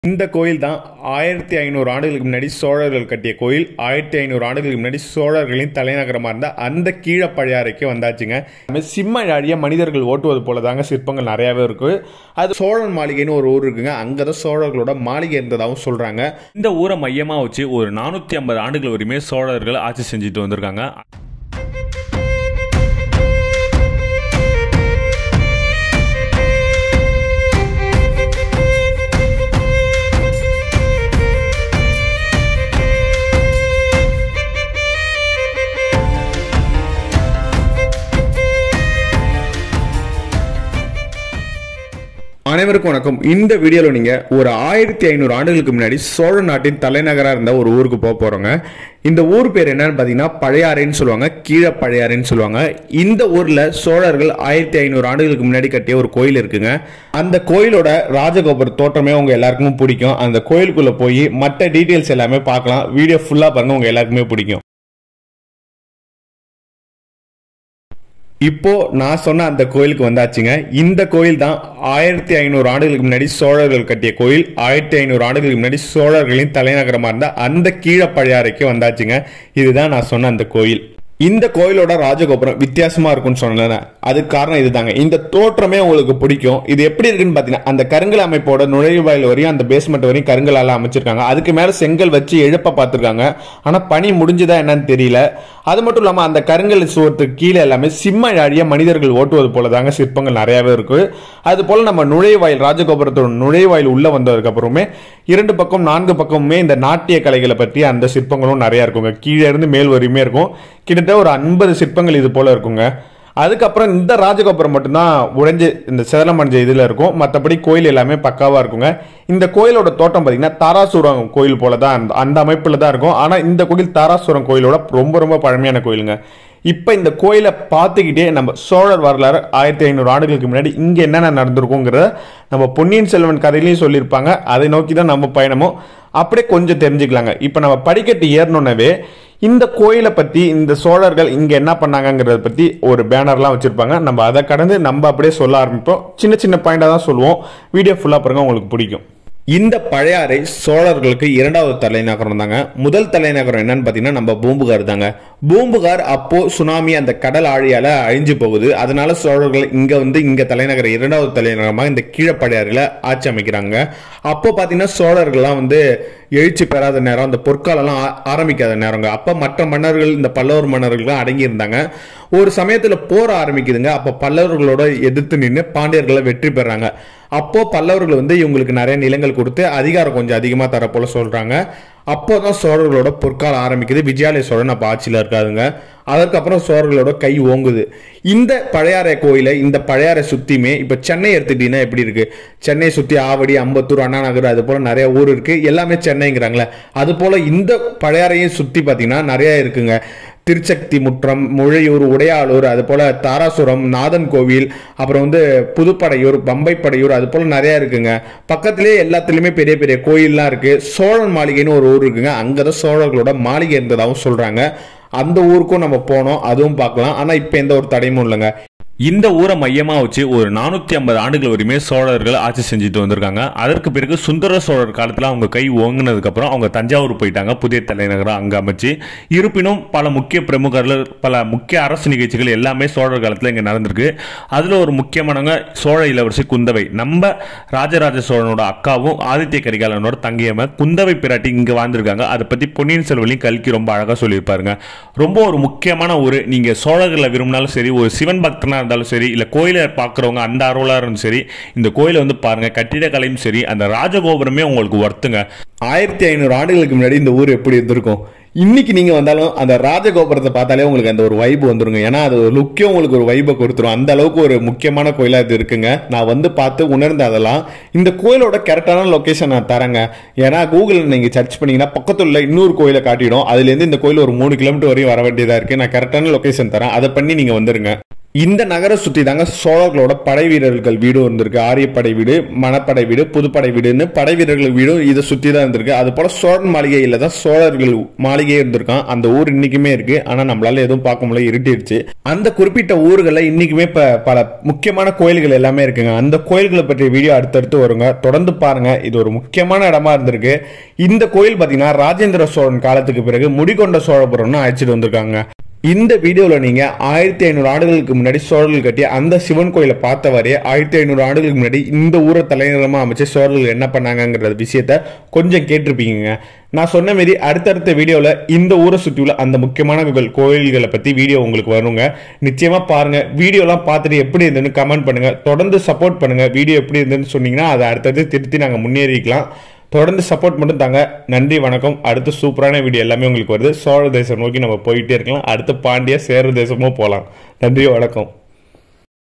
இந்த கோயில் தான் ஆயிரத்தி ஐநூறு ஆண்டுகளுக்கு முன்னாடி சோழர்கள் கட்டிய கோயில் ஆயிரத்தி ஐநூறு ஆண்டுகளுக்கு முன்னாடி சோழர்களின் தலைநகரமாக இருந்த அந்த கீழப்பழையாறைக்கு வந்தாச்சுங்க நம்ம சிம்ம அழிய மனிதர்கள் ஓட்டுவது போல தாங்க சிற்பங்கள் நிறையாவே இருக்கு அது சோழன் மாளிகைன்னு ஒரு ஊர் இருக்குங்க அங்கே தான் சோழர்களோட மாளிகை இருந்ததாகவும் சொல்கிறாங்க இந்த ஊரை மையமாக வச்சு ஒரு நானூற்றி ஐம்பது ஆண்டுகள் வரையுமே சோழர்கள் ஆட்சி செஞ்சுட்டு வந்திருக்காங்க அனைவருக்கும் வணக்கம் இந்த வீடியோவில் நீங்கள் ஒரு ஆயிரத்தி ஐநூறு ஆண்டுகளுக்கு முன்னாடி சோழ நாட்டின் தலைநகராக இருந்த ஒரு ஊருக்கு போக போகிறோங்க இந்த ஊர் பேர் என்னன்னு பார்த்தீங்கன்னா பழையாறைன்னு சொல்லுவாங்க கீழே பழையாறைன்னு சொல்லுவாங்க இந்த ஊரில் சோழர்கள் ஆயிரத்தி ஐநூறு ஆண்டுகளுக்கு முன்னாடி கட்டிய ஒரு கோயில் இருக்குங்க அந்த கோயிலோட ராஜகோபுர தோற்றமே உங்கள் எல்லாருக்குமே பிடிக்கும் அந்த கோயிலுக்குள்ளே போய் மற்ற டீட்டெயில்ஸ் எல்லாமே பார்க்கலாம் வீடியோ ஃபுல்லாக பாருங்க உங்கள் எல்லாருக்குமே பிடிக்கும் இப்போ நான் சொன்ன அந்த கோயிலுக்கு வந்தாச்சுங்க இந்த கோயில் தான் ஆயிரத்தி ஐநூறு ஆண்டுகளுக்கு முன்னாடி சோழர்கள் கட்டிய கோயில் ஆயிரத்தி ஐநூறு ஆண்டுகளுக்கு முன்னாடி சோழர்களின் தலைநகரமாக இருந்த அந்த கீழப்பழையாறைக்கு வந்தாச்சுங்க இதுதான் நான் சொன்ன அந்த கோயில் இந்த கோயிலோட ராஜகோபுரம் வித்தியாசமா இருக்கும்னு சொன்னேன் அதுக்கு காரணம் இதுதாங்க இந்த தோற்றமே உங்களுக்கு பிடிக்கும் இது எப்படி இருக்குன்னு பார்த்தீங்கன்னா அந்த கருங்கல் அமைப்போட நுழைவாயில் வரையும் அந்த பேஸ்மெண்ட் வரையும் கருங்கலால அமைச்சிருக்காங்க அதுக்கு மேல செங்கல் வச்சு எழுப்ப பார்த்துருக்காங்க ஆனா பனி முடிஞ்சுதா என்னன்னு தெரியல அது மட்டும் இல்லாம அந்த கருங்கல் சுவத்துக்கு கீழே எல்லாமே சிம்ம அழிய மனிதர்கள் ஓட்டுவது போல தாங்க சிற்பங்கள் நிறையவே இருக்கு அது போல நம்ம நுழைவாயில் ராஜகோபுரத்தோட நுழைவாயில் உள்ள வந்ததுக்கு அப்புறமே இரண்டு பக்கம் நான்கு பக்கமுமே இந்த நாட்டிய கலைகளை பற்றி அந்த சிற்பங்களும் நிறைய இருக்குங்க கீழே இருந்து மேல் வரையுமே இருக்கும் கிட்டத்தட்ட ஒரு ஐம்பது சிற்பங்கள் இது போல இருக்குங்க அதுக்கப்புறம் இந்த ராஜகோபுரம் மட்டும்தான் உடைஞ்சு இந்த சேதலம் அடைஞ்ச இதில் இருக்கும் மற்றபடி கோயில் எல்லாமே பக்காவாக இருக்குங்க இந்த கோயிலோட தோட்டம் பார்த்தீங்கன்னா தாராசுரம் கோயில் போல தான் அந்த- அந்த அமைப்பில் தான் இருக்கும் ஆனால் இந்த கோயில் தாராசுரம் கோயிலோட ரொம்ப ரொம்ப பழமையான கோயிலுங்க இப்போ இந்த கோயிலை பார்த்துக்கிட்டே நம்ம சோழர் வரலாறு ஆயிரத்தி ஐநூறு ஆண்டுகளுக்கு முன்னாடி இங்கே என்னென்ன நடந்திருக்குங்கிறத நம்ம பொன்னியின் செல்வன் கதையிலையும் சொல்லியிருப்பாங்க அதை நோக்கி தான் நம்ம பயணமும் அப்படியே கொஞ்சம் தெரிஞ்சுக்கலாங்க இப்போ நம்ம படிக்கட்டு ஏறணுன்னவே இந்த கோயிலை பற்றி இந்த சோழர்கள் இங்கே என்ன பண்ணாங்கங்கிறத பற்றி ஒரு பேனர்லாம் வச்சுருப்பாங்க நம்ம அதை கடந்து நம்ம அப்படியே சொல்ல ஆரம்பிப்போம் சின்ன சின்ன பாயிண்டாக தான் சொல்லுவோம் வீடியோ ஃபுல்லாக பாருங்க உங்களுக்கு பிடிக்கும் இந்த பழையாறை சோழர்களுக்கு இரண்டாவது தலைநகரம் தாங்க முதல் தலைநகரம் என்னன்னு பார்த்தீங்கன்னா நம்ம பூம்புகார் தாங்க பூம்புகார் அப்போ சுனாமி அந்த கடல் ஆழியால அழிஞ்சு போகுது அதனால சோழர்கள் இங்க வந்து இங்க தலைநகர் இரண்டாவது தலைநகரமாக இந்த கீழப்பழையாறில் ஆட்சி அமைக்கிறாங்க அப்போ பார்த்தீங்கன்னா சோழர்கள்லாம் வந்து எழுச்சி பெறாத நேரம் அந்த பொற்காலம்லாம் ஆ- ஆரம்பிக்காத நேரங்க அப்போ மற்ற மன்னர்கள் இந்த பல்லவர் மன்னர்கள்லாம் அடங்கி இருந்தாங்க ஒரு சமயத்துல போர் ஆரம்பிக்குதுங்க அப்போ பல்லவர்களோட எதிர்த்து நின்று பாண்டியர்களை வெற்றி பெறாங்க அப்போ பல்லவர்கள் வந்து இவங்களுக்கு நிறைய நிலங்கள் கொடுத்து அதிகாரம் கொஞ்சம் அதிகமா தர போல சொல்றாங்க அப்போதான் சோழர்களோட பொற்காலம் ஆரம்பிக்குது விஜயாலய சோழன் அப்ப ஆட்சியில இருக்காதுங்க அதற்கப்புறம் சோழர்களோட கை ஓங்குது இந்த பழையாறை கோயிலை இந்த பழையாறை சுத்தியுமே இப்ப சென்னை எடுத்துட்டீங்கன்னா எப்படி இருக்கு சென்னை சுத்தி ஆவடி அம்பத்தூர் அண்ணா நகர் அது போல நிறைய ஊர் இருக்கு எல்லாமே சென்னைங்கிறாங்களே அது போல இந்த பழையாறையும் சுத்தி பாத்தீங்கன்னா நிறைய இருக்குங்க திருச்சக்தி முற்றம் முழையூர் உடையாளூர் அது போல தாராசுரம் நாதன் கோவில் அப்புறம் வந்து புதுப்படையூர் பம்பைப்படையூர் அது போல நிறைய இருக்குங்க பக்கத்திலேயே எல்லாத்துலயுமே பெரிய பெரிய கோயில்லாம் இருக்கு சோழன் மாளிகைன்னு ஒரு ஊர் இருக்குங்க அங்கதான் சோழர்களோட மாளிகை இருந்ததாகவும் சொல்றாங்க அந்த ஊருக்கும் நம்ம போனோம் அதுவும் பார்க்கலாம் ஆனா இப்ப எந்த ஒரு தடையும் இல்லைங்க இந்த ஊரை மையமாக வச்சு ஒரு நானூற்றி ஐம்பது ஆண்டுகள் வரையுமே சோழர்கள் ஆட்சி செஞ்சுட்டு வந்திருக்காங்க அதற்கு பிறகு சுந்தர சோழர் காலத்தில் அவங்க கை ஓங்கினதுக்கப்புறம் அவங்க தஞ்சாவூர் போயிட்டாங்க புதிய தலைநகரம் அங்கே அமைச்சு இருப்பினும் பல முக்கிய பிரமுகர்கள் பல முக்கிய அரசு நிகழ்ச்சிகள் எல்லாமே சோழர் காலத்தில் இங்கே நடந்திருக்கு அதில் ஒரு முக்கியமானவங்க சோழ இளவரசி குந்தவை நம்ம ராஜராஜ சோழனோட அக்காவும் ஆதித்ய கரிகாலனோட தங்கையம்ம குந்தவை பிராட்டி இங்கே வாழ்ந்திருக்காங்க அதை பற்றி பொன்னியின் செல்வனையும் கல்கி ரொம்ப அழகாக சொல்லியிருப்பாருங்க ரொம்ப ஒரு முக்கியமான ஒரு நீங்கள் சோழர்களை விரும்பினாலும் சரி ஒரு சிவன் பக்தனாக இருந்தாலும் சரி இல்லை கோயிலை பார்க்குறவங்க அந்த ஆர்வலாக இருந்தாலும் சரி இந்த கோயிலை வந்து பாருங்கள் கட்டிடக்கலையும் சரி அந்த ராஜகோபுரமே உங்களுக்கு ஒர்த்துங்க ஆயிரத்தி ஐநூறு ஆண்டுகளுக்கு முன்னாடி இந்த ஊர் எப்படி இருந்திருக்கும் இன்னைக்கு நீங்க வந்தாலும் அந்த ராஜகோபுரத்தை பார்த்தாலே உங்களுக்கு அந்த ஒரு வைப் வந்துருங்க ஏன்னா அது ஒரு லுக்கே உங்களுக்கு ஒரு வைப்பை கொடுத்துரும் அந்த அளவுக்கு ஒரு முக்கியமான கோயிலா இது இருக்குங்க நான் வந்து பார்த்து உணர்ந்த அதெல்லாம் இந்த கோயிலோட கரெக்டான லொகேஷன் நான் தரேங்க ஏன்னா கூகுளில் நீங்க சர்ச் பண்ணீங்கன்னா பக்கத்துல உள்ள இன்னொரு கோயிலை காட்டிடும் அதுல இருந்து இந்த கோயில் ஒரு மூணு கிலோமீட்டர் வரையும் வர வேண்டியதா இருக்கு நான் கரெக்டான லொகேஷன் தரேன் அதை பண்ணி நீங்க வந்துருங்க இந்த நகரை சுற்றி தாங்க சோழர்களோட படை வீரர்கள் வீடும் இருந்திருக்கு ஆரியப்படை வீடு மணப்படை வீடு புதுப்படை வீடுன்னு படை வீரர்கள் வீடும் இதை சுற்றி தான் இருந்திருக்கு அது போல சோழன் மாளிகையில் தான் சோழர்கள் மாளிகையே இருந்திருக்கான் அந்த ஊர் இன்னைக்குமே இருக்கு ஆனால் நம்மளால எதுவும் பார்க்க முடியல இருட்டிடுச்சு அந்த குறிப்பிட்ட ஊர்களில் இன்னைக்குமே இப்போ பல முக்கியமான கோயில்கள் எல்லாமே இருக்குங்க அந்த கோயில்களை பற்றிய வீடியோ அடுத்தடுத்து வருங்க தொடர்ந்து பாருங்க இது ஒரு முக்கியமான இடமா இருந்திருக்கு இந்த கோயில் பார்த்தீங்கன்னா ராஜேந்திர சோழன் காலத்துக்கு பிறகு முடிகொண்ட சோழபுரம்னு அழைச்சிட்டு வந்திருக்காங்க இந்த வீடியோவில் நீங்கள் ஆயிரத்தி ஐநூறு ஆண்டுகளுக்கு முன்னாடி சோழர்கள் கட்டிய அந்த சிவன் கோயிலை பார்த்தவரையே ஆயிரத்தி ஐநூறு ஆண்டுகளுக்கு முன்னாடி இந்த ஊரை தலைநகரமாக அமைச்சு சோழர்கள் என்ன பண்ணாங்கங்கிற விஷயத்த கொஞ்சம் கேட்டிருப்பீங்க நான் சொன்ன மாரி அடுத்தடுத்த வீடியோவில் இந்த ஊரை சுற்றியுள்ள அந்த முக்கியமான கோயில் கோயில்களை பற்றி வீடியோ உங்களுக்கு வருங்க நிச்சயமாக பாருங்கள் வீடியோலாம் பார்த்துட்டு எப்படி இருந்ததுன்னு கமெண்ட் பண்ணுங்கள் தொடர்ந்து சப்போர்ட் பண்ணுங்கள் வீடியோ எப்படி இருந்ததுன்னு சொன்னீங்கன்னா அதை அடுத்தடுத்து திருத்தி நாங்கள் முன்னேறிக்கலாம் தொடர்ந்து சப்போர்ட் மட்டும் தாங்க நன்றி வணக்கம் அடுத்து சூப்பரான வீடியோ எல்லாமே உங்களுக்கு வருது சோழ தேசம் நோக்கி நம்ம போயிட்டே இருக்கலாம் அடுத்து பாண்டிய சேர தேசமும் போகலாம் நன்றி வணக்கம்